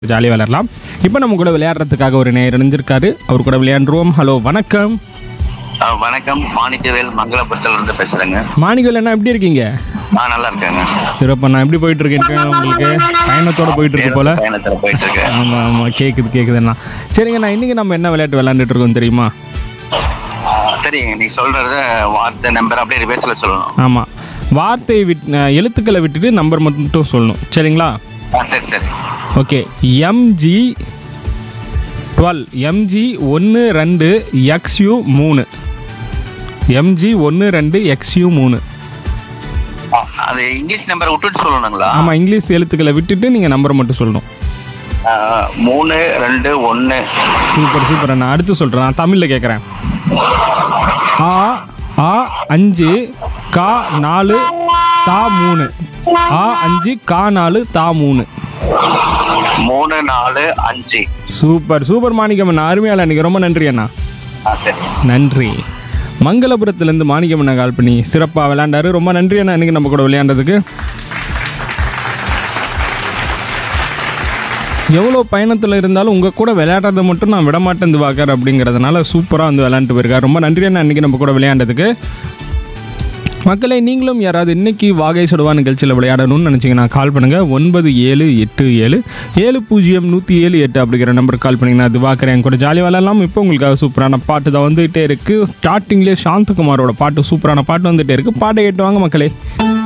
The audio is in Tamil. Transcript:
ஜாலியாக விளையாடலாம் இப்போ நம்ம கூட விளையாடுறதுக்காக ஒரு நேயர் இணைஞ்சிருக்காரு அவர் கூட விளையாண்டுருவோம் ஹலோ வணக்கம் ஆ, வணக்கம் மாணிக்கவேல் மங்களபுரத்துல இருந்து பேசுறேங்க மாணிகள் என்ன எப்படி இருக்கீங்க நான் நல்லா இருக்கேங்க சிறப்பா நான் எப்படி போயிட்டு இருக்கேன் உங்களுக்கு பயணத்தோட போயிட்டு இருக்கு போல பயணத்துல போயிட்டு இருக்கேன் ஆமாம் ஆமாம் கேட்குது கேட்குதுண்ணா சரிங்க நான் இன்னைக்கு நம்ம என்ன விளையாட்டு விளையாண்டுட்டு இருக்கோம் தெரியுமா ஆ, சரிங்க நீ சொல்றத வார்த்தை நம்பர் அப்படியே ரிவர்ஸ்ல சொல்லணும் ஆமாம் வார்த்தையை விட் அஹ், எழுத்துக்களை விட்டுட்டு நம்பர் மட்டும் சொல்லணும் சரிங்களா ஆ சரி சரி ஓகே எம்ஜி டுவெல் எம்ஜி ஒன்று ரெண்டு எக்ஸ்யூ மூணு எம்ஜி ஒன்று ரெண்டு எக்ஸ்யூ மூணு ஆ, அது இங்கிலீஷ் நம்பர் விட்டுட்டு சொல்லணுங்களா ஆமாம் இங்கிலீஷ் எழுத்துக்களை விட்டுட்டு நீங்கள் நம்பர் மட்டும் சொல்லணும் ஆ, மூணு ரெண்டு ஒன்று சூப்பர் சூப்பர் நான் அடுத்து சொல்கிறேன் நான் தமிழில் கேட்குறேன் ஆ ஆ அஞ்சு கா நாலு தா மூணு ஆ அஞ்சு கா நாலு தா மூணு மூணு நாலு அஞ்சு சூப்பர் சூப்பர் மாணிக்கம் அண்ணா அருமையால அன்றைக்கி ரொம்ப நன்றி அண்ணா ஆ சரி நன்றி மங்களபுரத்துலேருந்து மாணிக்கம் அண்ணா கால் பண்ணி சிறப்பாக விளையாண்டாரு ரொம்ப நன்றி அண்ணா இன்னைக்கு நம்ம கூட விளையாண்டதுக்கு எவ்வளோ பயணத்தில் இருந்தாலும் உங்கள் கூட விளையாடுறதை மட்டும் நான் விடமாட்டேன் திவாகர் அப்படிங்கிறதுனால சூப்பராக வந்து விளையாண்டுட்டு போயிருக்காரு ரொம்ப நன்றி அண்ணா இன்னைக்கு நம்ம கூட விளையாண்டதுக்கு மக்களை நீங்களும் யாராவது இன்னைக்கு வாகை சுடுவா நிகழ்ச்சியில் விளையாடணும்னு நினச்சிங்கன்னா கால் பண்ணுங்கள் ஒன்பது ஏழு எட்டு ஏழு ஏழு பூஜ்ஜியம் நூற்றி ஏழு எட்டு அப்படிங்கிற நம்பருக்கு கால் பண்ணிங்கன்னா திவாகர் என் கூட ஜாலி விளையாடலாம் இப்போ உங்களுக்காக சூப்பரான பாட்டு தான் வந்துகிட்டே இருக்குது ஸ்டார்டிங்லேயே சாந்தகுமாரோட பாட்டு சூப்பரான பாட்டு வந்துகிட்டே இருக்குது பாட்டை கேட்டு வாங்க மக்களே